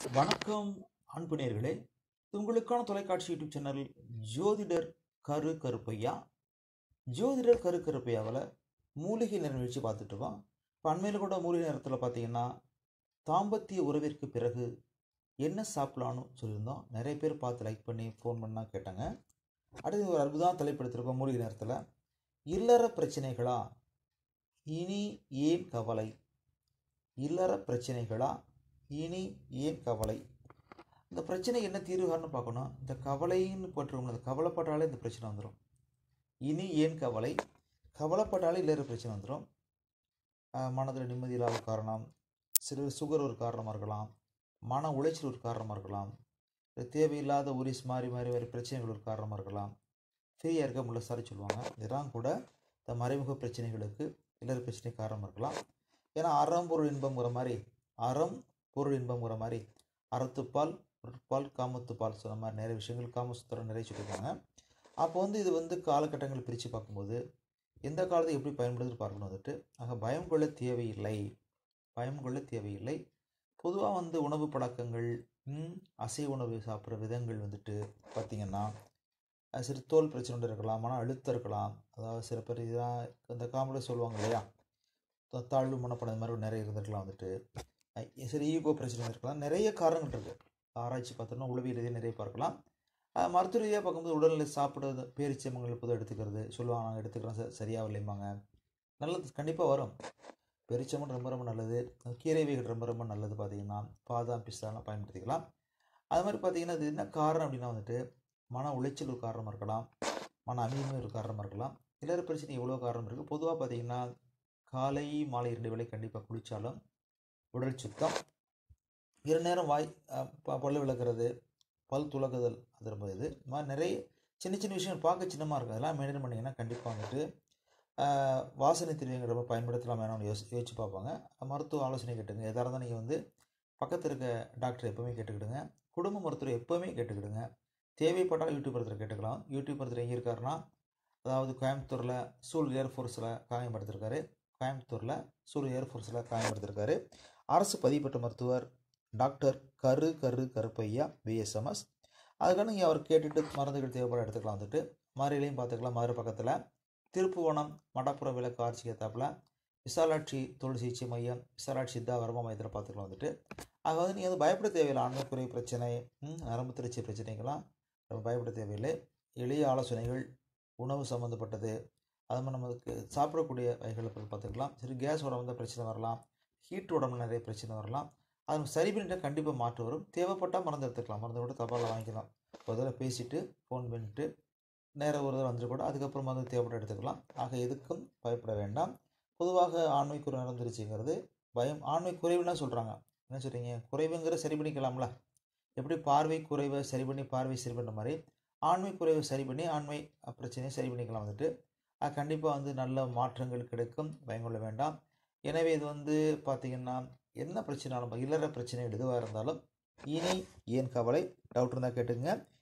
வணக்கம் அன்புநேர்களே உங்களுக்கான தொலைக்காட்சி யூடியூப் சேனல் ஜோதிடர் கரு கருப்பையா ஜோதிடர் கரு கருப்பையாவில் மூலிகை நேர நிகழ்ச்சி பார்த்துட்டு இருக்கோம் இப்போ அண்மையில் கூட மூலிகை நேரத்தில் பார்த்தீங்கன்னா தாம்பத்திய உறவிற்கு பிறகு என்ன சாப்பிடலான்னு சொல்லியிருந்தோம் நிறைய பேர் பார்த்து லைக் பண்ணி ஃபோன் பண்ணால் கேட்டாங்க அடுத்து ஒரு அற்புதமான தலைப்படுத்திருக்கோம் மூலிகை நேரத்தில் இல்லற பிரச்சனைகளா இனி ஏன் கவலை இல்லற பிரச்சனைகளா இனி ஏன் கவலை இந்த பிரச்சனை என்ன தீர்வுகான்னு பார்க்கணும் இந்த கவலைன்னு போட்டுருவோம் அந்த கவலைப்பட்டாலே இந்த பிரச்சனை வந்துடும் இனி ஏன் கவலை கவலைப்பட்டாலே இல்லற பிரச்சனை வந்துடும் மனதில் நிம்மதி இல்லாத காரணம் சிறு சுகர் ஒரு காரணமாக இருக்கலாம் மன உளைச்சல் ஒரு காரணமாக இருக்கலாம் இல்லை தேவையில்லாத உரிஸ் மாறி மாறி மாறி பிரச்சனைகள் ஒரு காரணமாக இருக்கலாம் ஃப்ரீயாக இருக்க முடியல சாரி சொல்லுவாங்க இதெல்லாம் கூட இந்த மறைமுக பிரச்சனைகளுக்கு இல்லற பிரச்சனை காரணமாக இருக்கலாம் ஏன்னா அறம் பொருள் இன்பம்ங்கிற மாதிரி அறம் பொருள் இன்பம்ங்கிற மாதிரி அறத்துப்பால் பொருட்பால் காமத்துப்பால் சொன்ன மாதிரி நிறைய விஷயங்கள் காமசூத்திரம் நிறைய சொல்லியிருக்காங்க அப்போ வந்து இது வந்து காலகட்டங்கள் பிரித்து பார்க்கும்போது எந்த காலத்தை எப்படி பயன்படுத்தி பார்க்கணும் வந்துட்டு ஆக பயம் கொள்ள தேவையில்லை பயம் கொள்ள தேவையில்லை பொதுவாக வந்து உணவு பழக்கங்கள் ம், அசைவ உணவு சாப்பிட்ற விதங்கள் வந்துட்டு பார்த்திங்கன்னா அது சிறு தோல் பிரச்சனை ஒன்று இருக்கலாம் மன அழுத்தம் இருக்கலாம் அதாவது சில பேர் இதான் இந்த காமெடி சொல்லுவாங்க இல்லையா தா- தாழ்வு மனப்படம் இந்த மாதிரி நிறைய இருந்திருக்கலாம் வந்துட்டு அஹ் சரி ஈகோ பிரச்சனை இருக்கலாம் நிறைய காரணங்கள் இருக்குது ஆராய்ச்சி பார்த்தோம்னா உளவியல் ரீதியாக நிறைய பார்க்கலாம் அஹ் மருத்துவ ரீதியாக பார்க்கும்போது உடல்நிலை சாப்பிடுறது பேரிச்சம்பங்கள் புது எடுத்துக்கிறது சொல்லுவாங்க நாங்கள் எடுத்துக்கிறோம் ச- சரியாக இல்லைம்பாங்க நல்லது கண்டிப்பாக வரும் பெரிச்சம்பன் ரொம்ப ரொம்ப நல்லது கீரை வகைகள் ரொம்ப ரொம்ப நல்லது பார்த்தீங்கன்னா பாதாம் பிஸ்தாலாம் பயன்படுத்திக்கலாம் அது மாதிரி பார்த்தீங்கன்னா இது என்ன காரணம் அப்படின்னா வந்துட்டு மன உளைச்சல் ஒரு காரணமாக இருக்கலாம் மன அமைதிமை ஒரு காரணமாக இருக்கலாம் இல்லற பிரச்சனை எவ்வளோ காரணம் இருக்குது பொதுவாக பார்த்தீங்கன்னா காலை மாலை இரண்டு வேளை கண்டிப்பாக குளித்தாலும் உடல் சுத்தம் இரு நேரம் வாய் அஹ், ப- பல்லு விளக்குறது பல் துலக்குதல் அது ரொம்ப இது இந்த மாதிரி நிறைய சின்ன சின்ன விஷயங்கள் பார்க்க சின்னமாக இருக்கும் அதெல்லாம் மெயின்டைன் பண்ணிங்கன்னா கண்டிப்பாக வந்துட்டு அஹ், வாசனை திரவியங்கள் ரொம்ப பயன்படுத்தலாம் வேணும்னு யோசி யோசிச்சு பார்ப்பாங்க மருத்துவ ஆலோசனை கேட்டுங்க எதாக இருந்தால் நீங்கள் வந்து பக்கத்தில் இருக்க டாக்டர் எப்போவுமே கேட்டுக்கிடுங்க குடும்ப மருத்துவர் எப்போவுமே கேட்டுக்கிடுங்க தேவைப்பட்டால் யூடியூப் ஒருத்தர் கேட்டுக்கலாம் யூடியூப் ஒருத்தர் எங்கே இருக்காருன்னா அதாவது கோயம்புத்தூரில் சூல் ஏர்ஃபோர்ஸில் காயப்படுத்திருக்காரு கோயம்புத்தூரில் சூல் ஏர்ஃபோர்ஸில் காயப்படுத்திருக்காரு அரசு பதிவு பெற்ற மருத்துவர் டாக்டர் கரு கரு கருப்பையா பிஎஸ்எம்எஸ் அதுக்காக நீங்கள் அவர் கேட்டுட்டு மருந்துகள் தேவைப்பட எடுத்துக்கலாம் வந்துட்டு மதுரையிலையும் பார்த்துக்கலாம் மதுரை பக்கத்தில் திருப்புவனம் மடப்புற விளக்கு ஆட்சி ஏத்தாப்புல விசாலாட்சி தொழில் சிகிச்சை மையம் விசாலாட்சி சித்தா வர்மா மையத்தில் பார்த்துக்கலாம் வந்துட்டு ஆக வந்து நீங்கள் வந்து பயப்பட தேவையில்லை ஆண்மை குறை பிரச்சனை ம், நரம்பு திருச்சி பிரச்சனைகள்லாம் நம்ம பயப்பட தேவையில்லை எளிய ஆலோசனைகள் உணவு சம்மந்தப்பட்டது அது மாதிரி நமக்கு சாப்பிடக்கூடிய வகைகளை பற்றி பார்த்துக்கலாம் சரி கேஸ் உடம்புல பிரச்சனை வரலாம் ஹீட் உடம்புல நிறைய பிரச்சனை வரலாம் அது நம்ம சரி பண்ணிட்டு கண்டிப்பாக மாற்று வரும் தேவைப்பட்டால் மருந்து எடுத்துக்கலாம் மருந்து கூட தபாலில் வாங்கிக்கலாம் ஒரு தடவை பேசிட்டு ஃபோன் பண்ணிட்டு நேராக ஒரு தடவை வந்துட்டு கூட அதுக்கப்புறம் மருந்து தேவைப்பட்ட எடுத்துக்கலாம் ஆக எதுக்கும் பயப்பட வேண்டாம் பொதுவாக ஆண்மை குறை நடந்துருச்சுங்கிறது பயம் ஆண்மை குறைவுன்னா சொல்கிறாங்க என்ன சொல்கிறீங்க குறைவுங்கிற சரி பண்ணிக்கலாம்ல எப்படி பார்வை குறைவை சரி பண்ணி பார்வை சரி பண்ணுற மாதிரி ஆண்மை குறைவை சரி பண்ணி ஆண்மை பிரச்சனையை சரி பண்ணிக்கலாம் வந்துட்டு அது கண்டிப்பாக வந்து நல்ல மாற்றங்கள் கிடைக்கும் பயங்கொள்ள வேண்டாம் எனவே இது வந்து பார்த்திங்கன்னா என்ன பிரச்சனைனாலும் இல்லற பிரச்சனை எதுவாக இருந்தாலும் இனி ஏன் கவலை டவுட் இருந்தால் கேட்டுங்க